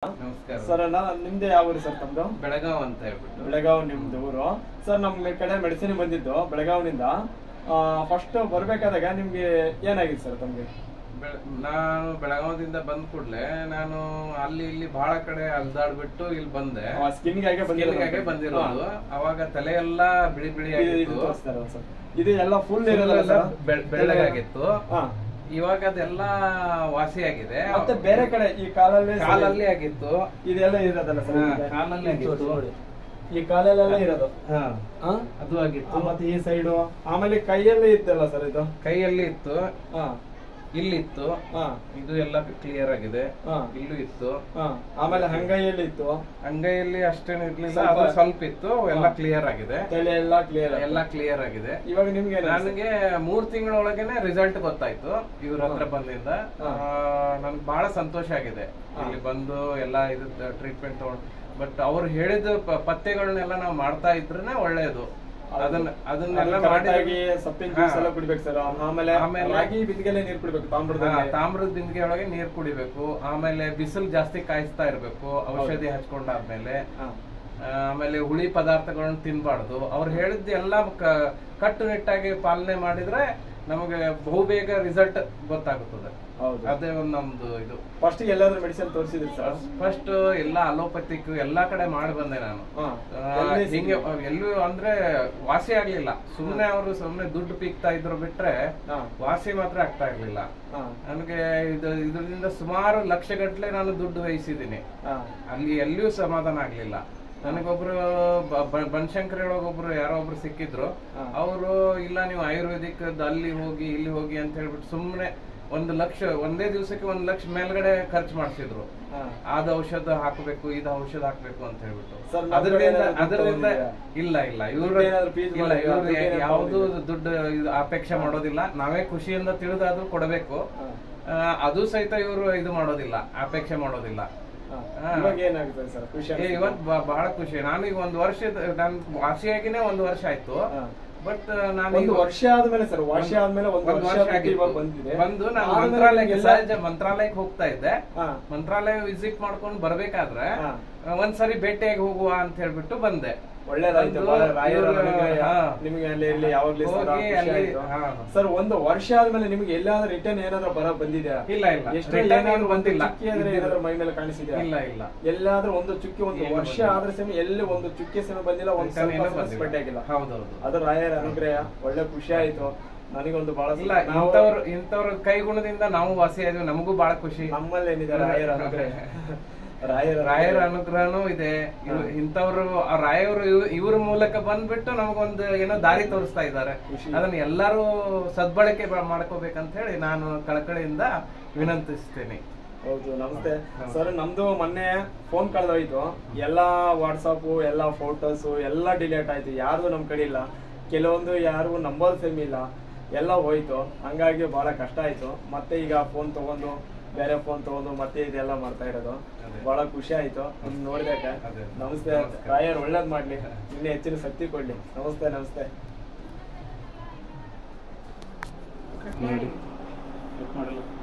ನಮಸ್ಕಾರ ಸರ್ ನಾ ನಿಮ್ದು ಯಾವ ಊರು ಸರ್ ತಮ್ದು ಬೆಳಗಾವ್ ಅಂತ ಹೇಳ್ಬಿಟ್ಟು ಬೆಳಗಾವ್ ನಿಮ್ದು ಊರು ಸರ್ ನಮ್ಮ ಕಡೆ ಮೆಡಿಸಿನ್ ಬಂದಿದ್ದು ಬೆಳಗಾವಿನಿಂದ ಫಸ್ಟ್ ಬರ್ಬೇಕಾದಾಗ ನಿಮ್ಗೆ ಏನಾಗಿದೆ ಸರ್ ತಮ್ಗೆ ಬೆಳ- ನಾನು ಬೆಳಗಾವದಿಂದ ಬಂದ ಕೂಡ್ಲೆ ನಾನು ಅಲ್ಲಿ ಇಲ್ಲಿ ಬಹಳ ಕಡೆ ಅಲ್ದಾಡ್ಬಿಟ್ಟು ಇಲ್ಲಿ ಬಂದೆ ಸ್ಕಿನ್ಗಾಗೆ ಸ್ಕಿನ್ಗಾಗೆ ಬಂದಿರೋದು ಅವಾಗ ತಲೆ ಎಲ್ಲಾ ಬಿಳಿ ಬಿಳಿ ಆಗಿತ್ತು ತೋರಿಸ್ತಾರೆ ಸರ್ ಇದು ಎಲ್ಲ ಫುಲ್ Full ಇರೋದಲ್ಲ ಎಲ್ಲ ಸರ್ ಬೆಳ್- ಬೆಳ್ಳಗಾಗಿತ್ತು ಹಾ ಇವಾಗ ಅದೆಲ್ಲ ವಾಸಿ ಆಗಿದೆ ಮತ್ತೆ ಬೇರೆ ಕಡೆ ಈ ಕಾಲಲ್ಲಿ ಕಾಲಲ್ಲಿ ಆಗಿತ್ತು ಇದೆಲ್ಲ ಇರೋದಲ್ಲ ಸರ್ ಹಾ, ನಿಮ್ಗೆ? ಕಾಲಲ್ಲಿ ಆಗಿತ್ತು ಈ ಕಾಲಲ್ಲೆಲ್ಲ ಇರೋದು ಹಾ, ಹಾ? ಅದು ಆಗಿತ್ತು ಆ, ಮತ್ತೆ ಈ ಸೈಡು ಆಮೇಲೆ ಕೈಯಲ್ಲಿ ಇತ್ತಲ್ಲ ಸರ್ ಇದು ಕೈಯಲ್ಲಿ ಇತ್ತು ಹಾ ಇಲ್ಲಿತ್ತು ಹಾ ಇದು ಎಲ್ಲ ಕ್ಲಿಯರ್ ಆಗಿದೆ ಹಾ ಇಲ್ಲೂ ಇತ್ತು ಹಾ ಆಮೇಲೆ ಹಂಗೈಯಲ್ಲಿ ಇತ್ತು ಅಂಗೈಯಲ್ಲಿ ಅಷ್ಟೇನು ಇರ್ಲಿಲ್ಲ ಸ್ವಲ್ಪ- ಅದು ಸ್ವಲ್ಪ ಇತ್ತು ಎಲ್ಲ ಕ್ಲಿಯರ್ ಆಗಿದೆ ತಲೆ ಎಲ್ಲ ಕ್ಲಿಯರ್ ಎಲ್ಲ ಕ್ಲಿಯರ್ ಆಗಿದೆ ಇವಾಗ ನಿಮ್ಗೆ ಏನ್ ಅನ್ಸುತ್ತೆ? ನನಗೆ ಮೂರ್ ತಿಂಗಳೊಳಗೇನೆ ರಿಸಲ್ಟ್ ಗೊತ್ತಾಯ್ತು ಇವ್ರ ಹತ್ರ ಬಂದಿಂದ ಹಾ. ನನ್ಗೆ ಬಹಳ ಸಂತೋಷ ಆಗಿದೆ ಇಲ್ಲಿ ಬಂದು ಎಲ್ಲ ಇದು ಟ್ರೀಟ್ಮೆಂಟ್ ತಗೊಂಡು ಬಟ್ ಅವ್ರು ಹೇಳಿದ ಪ- ಪಥ್ಯಗಳನ್ನೆಲ್ಲ ನಾವು ಮಾಡ್ತಾ ಇದ್ರೇನೆ ಒಳ್ಳೇದು ಅದನ್ನ ಅದನ್ನೆಲ್ಲ ಅದು correct ಮಾಡಿ ಆಗಿ ಸೊಪ್ಪಿನ ಜ್ಯೂಸ್ ಎಲ್ಲ ಕುಡಿಬೇಕು ಸರ್ ಆಮೇಲೆ ಆಮೇಲೆ- ರಾಗಿ ಬಿದ್ದಿಗೆಲ್ಲ ನೀರ್ ಕುಡಿಬೇಕು ತಾಮ್ರದ ಹಾ, ತಾಮ್ರದ ಬಿಂದಿಗೆ ಒಳಗೆ ನೀರ್ ಕುಡಿಬೇಕು ಆಮೇಲೆ ಬಿಸಿಲು ಜಾಸ್ತಿ ಕಾಯಿಸ್ತಾ ಇರ್ಬೇಕು ಔಷಧಿ ಹಚ್ಕೊಂಡಾದ್ಮೇಲೆ ಆ, ಆಮೇಲೆ ಹುಳಿ ಪದಾರ್ಥಗಳನ್ನ ತಿನ್ಬಾರ್ದು ಅವ್ರು ಹೇಳಿದ್ದು ಎಲ್ಲ ಕ- ಕಟ್ಟುನಿಟ್ಟಾಗಿ ಪಾಲನೆ ಮಾಡಿದ್ರೆ ನಮಗೆ ಬಹುಬೇಗ ರಿಸಲ್ಟ್ ಗೊತ್ತಾಗುತ್ತದೆ ಹೌದು ಅದೇ ಒಂದು ನಮ್ದು ಇದು ಫಸ್ಟ್ ಎಲ್ಲಾದ್ರೂ ಮೆಡಿಸಿನ್ ತೋರಿಸಿದ್ರಿ ಸರ್ ಫಸ್ಟ್ ಎಲ್ಲ ಅಲೋಪತಿಕ್ ಎಲ್ಲಾ ಕಡೆ ಮಾಡಿ ಬಂದೆ ನಾನು ಹಾ ಆ, ಎಲ್ಲಿ ಹಿಂಗೆ ಎಲ್ಲೂ ಅಂದ್ರೆ ವಾಸಿ ಆಗ್ಲಿಲ್ಲ ಸುಮ್ನೆ ಅವರು ಸುಮ್ನೆ ದುಡ್ಡು ಪೀಕ್ತಾ ಇದ್ರು ಬಿಟ್ರೆ ಹಾ ವಾಸಿ ಮಾತ್ರ ಆಗ್ತಾ ಇರ್ಲಿಲ್ಲ ಹಾ ನನಗೆ ಇದು ಇದರಿಂದ ಸುಮಾರು ಲಕ್ಷ ಗಟ್ಟಲೆ ನಾನು ದುಡ್ಡು ವಹಿಸಿದ್ದೀನಿ ಹಾ ಅಲ್ಲಿ ಎಲ್ಲಿಯೂ ಸಮಾಧಾನ ಆಗ್ಲಿಲ್ಲ ನನಗೊಬ್ರು ಬ- ಬ- ಬನಶಂಕರಿ ಒಳಗೊಬ್ರು ಯಾರೋ ಒಬ್ರು ಸಿಕ್ಕಿದ್ರು ಹಾ. ಅವರು ಇಲ್ಲ ನೀವು ಆಯುರ್ವೇದಿಕ್ ಅಲ್ಲಿ ಹೋಗಿ ಇಲ್ಲಿ ಹೋಗಿ ಅಂತ ಹೇಳ್ಬಿಟ್ಟು ಸುಮ್ನೆ ಒಂದು ಲಕ್ಷ ಒಂದೇ ದಿವಸಕ್ಕೆ ಒಂದ್ ಲಕ್ಷ ಮೇಲ್ಗಡೆ ಖರ್ಚು ಮಾಡಿಸಿದ್ರು ಹಾ ಅದ ಔಷಧ ಹಾಕಬೇಕು ಇದ ಔಷಧ ಹಾಕ್ಬೇಕು ಅಂತ ಹೇಳ್ಬಿಟ್ಟು ಸರ್, ನಮ್ ಕಡೆ ಅದರಿಂದ ಏನಾದ್ರು ದುಡ್ಡು ಅದರಿಂದ ತಗೊಂಡಿದ್ದೀರಾ? ಇಲ್ಲ ಇಲ್ಲ ಇವ್ರು ದುಡ್ಡು ಏನಾದ್ರು fees ಇಲ್ಲ ಮಾಡಿದ್ದೀರಾ? ಇವ್ರು ದುಡ್ಡು ಏನಾದ್ರು ಯಾವುದು ತಗೊಂಡಿದ್ದೀರಾ? ದುಡ್ಡು ಇದು ಅಪೇಕ್ಷೆ ಮಾಡೋದಿಲ್ಲ ನಾವೇ ಖುಷಿಯಿಂದ ತಿಳಿದಾದ್ರೂ ಕೊಡಬೇಕು ಹಾ ಆ, ಅದು ಸಹಿತ ಇವರು ಇದು ಮಾಡೋದಿಲ್ಲ ಅಪೇಕ್ಷೆ ಮಾಡೋದಿಲ್ಲ ಹಾ. ಹಾ. ಇವಾಗ ಏನಾಗುತ್ತೆ ಸರ್ ಖುಷಿ ಏ, ಅನ್ಸುತ್ತಾ? ಇವತ್ ಬ- ಬಹಳ ಖುಷಿ ನಾನು ಈಗ ಒಂದು ವರ್ಷ ನಾನು ವಾಸಿಯಾಗಿನೇ ಒಂದು ವರ್ಷ ಆಯ್ತು ಹಾ. ಬಟ್ ನಾನು ಒಂದು ಈಗ- ವರ್ಷ ಆದ್ಮೇಲೆ ಸರ್ ವರ್ಷ ಆದ್ಮೇಲೆ ಒಂದು ಒಂದ್ ವರ್ಷ ವರ್ಷ ಬಿಟ್ಟು ಆಗಿತ್ತು. ಇವಾಗ ಬಂದಿದೆ ಬಂದು ನಾನು ಆದ್ಮೇಲೆ ಮಂತ್ರಾಲಯಕ್ಕೆ ನಿಮ್ಗೆಲ್ಲ- ಸಹಜ ಮಂತ್ರಾಲಯಕ್ಕೆ ಹೋಗ್ತಾ ಇದ್ದೆ ಹಾ ಮಂತ್ರಾಲಯ ವಿಸಿಟ್ ಮಾಡ್ಕೊಂಡು ಬರ್ಬೇಕಾದ್ರೆ ಹಾ. ಆ, ಒಂದ್ಸರಿ ಭೇಟಿಯಾಗಿ ಹೋಗುವ ಅಂತ ಹೇಳ್ಬಿಟ್ಟು ಬಂದೆ ಒಳ್ಳೇದಾಯ್ತು ಒಂದು ಬಹಳ ರಾಯರ ಇವ್ರ- ಅನುಗ್ರಹ ಹಾ. ನಿಮಗೆ ಅಲ್ಲಿ ಇಲ್ಲಿ ಯಾವಾಗ್ಲೂ ಸರ್ ಹೋಗಿ ಖುಷಿ ಅಲ್ಲಿ- ಆಯ್ತು. ಹಾ. ಸರ್ ಒಂದು ವರ್ಷ ಆದ್ಮೇಲೆ ನಿಮ್ಗೆ ಎಲ್ಲಾದ್ರೂ ರಿಟರ್ನ್ ಏನಾದ್ರೂ ಬರ ಬಂದಿದ್ಯಾ ಇಲ್ಲ ಇಲ್ಲ ಎಷ್ಟೋ Return ಏನಾದ್ರೂ ಏನು ಒಂದು ಬಂದಿಲ್ಲ ಚುಕ್ಕಿ ಆದ್ರೆ ಏನಾದ್ರೂ ಮೈ ಮೇಲೆ ಕಾಣಿಸಿದ್ಯಾ ಇಲ್ಲ ಇಲ್ಲ ಎಲ್ಲಾದ್ರೂ ಒಂದು ಚುಕ್ಕಿ ಒಂದು ಏನು ವರ್ಷ ಬಂದಿಲ್ಲ. ಆದ್ರೆ ಸಮ ಎಲ್ಲಿ ಒಂದು ಚುಕ್ಕಿ ಸಮ ಬಂದಿಲ್ಲ ಒಂದು Return ಏನೂ ಸ್ವಲ್ಪ ಬಂದಿಲ್ಲ. ಸ್ಪ್ರೆಡ್ ಆಗಿಲ್ಲ ಹೌದೌದು ಅದು ರಾಯರ ಅನುಗ್ರಹ ಒಳ್ಳೆ ಖುಷಿ ಆಯ್ತು ನನಗೊಂದು ಬಹಳ ಇಲ್ಲ ನಾವು ಇಂಥವ್ರ ಇಂಥವ್ರ ಕೈಗುಣದಿಂದ ನಾವು ವಾಸಿ ಆದ್ವಿ ನಮಗೂ ಬಹಳ ಖುಷಿ ನಮ್ಮಲ್ಲಿ ಏನಿದೆ ರಾಯರ ಅನುಗ್ರಹ ರಾಯರ ರಾಯರ ಅನುಗ್ರಹನೂ ಇದೆ ಇವ್- ಇಂಥವ್ರು ಆ ರಾಯರು ಇವ್- ಇವ್ರ ಮೂಲಕ ಬಂದ್ಬಿಟ್ಟು ನಮಗೊಂದು ಏನೋ ದಾರಿ ತೋರಿಸ್ತಾ ಇದ್ದಾರೆ ಖುಷಿ. ಅದನ್ನ ಎಲ್ಲರೂ ಸದ್ಬಳಕೆ ಬ- ಮಾಡ್ಕೋಬೇಕಂತ ಹೇಳಿ ನಾನು ಕಳಕಳಿಯಿಂದ ವಿನಂತಿಸ್ತೇನೆ ಹೌದು ನಮಸ್ತೆ ಸರ್ ನಮ್ದು ಮೊನ್ನೆ ಫೋನ್ ಕಳೆದೋಯ್ತು ಎಲ್ಲಾ ವಾಟ್ಸಪ್ ಎಲ್ಲಾ ಫೋಟೋಸ್ ಎಲ್ಲ ಡಿಲೇಟ್ ಆಯ್ತು ಯಾರ್ದು ನಮ್ ಕಡೆ ಇಲ್ಲ ಕೆಲವೊಂದು ಯಾರು ನಂಬರ್ ಸೇಮ್ ಇಲ್ಲ ಎಲ್ಲ ಹೋಯ್ತು ಹಂಗಾಗಿ ಬಹಳ ಕಷ್ಟ ಆಯ್ತು ಮತ್ತೆ ಈಗ ಫೋನ್ ತಗೊಂಡು ಬೇರೆ ಫೋನ್ ತಗೊಂಡು ಮತ್ತೆ ಇದೆಲ್ಲ ಮಾಡ್ತಾ ಇರೋದು ಅದೇ. ಬಹಳ ಖುಷಿ ಆಯ್ತು ನಿಮ್ ನೋಡಿದಾಗ ಅದೇ. ನಮಸ್ತೆ ನಮಸ್ಕಾರ. ರಾಯರ್ ಒಳ್ಳೇದ್ ಮಾಡ್ಲಿ ಇನ್ನೂ ಹೆಚ್ಚಿನ ಶಕ್ತಿ ಕೊಡ್ಲಿ ನಮಸ್ತೆ ನಮಸ್ತೆ ನೋಡಿ ಮಾಡಲ್ಲ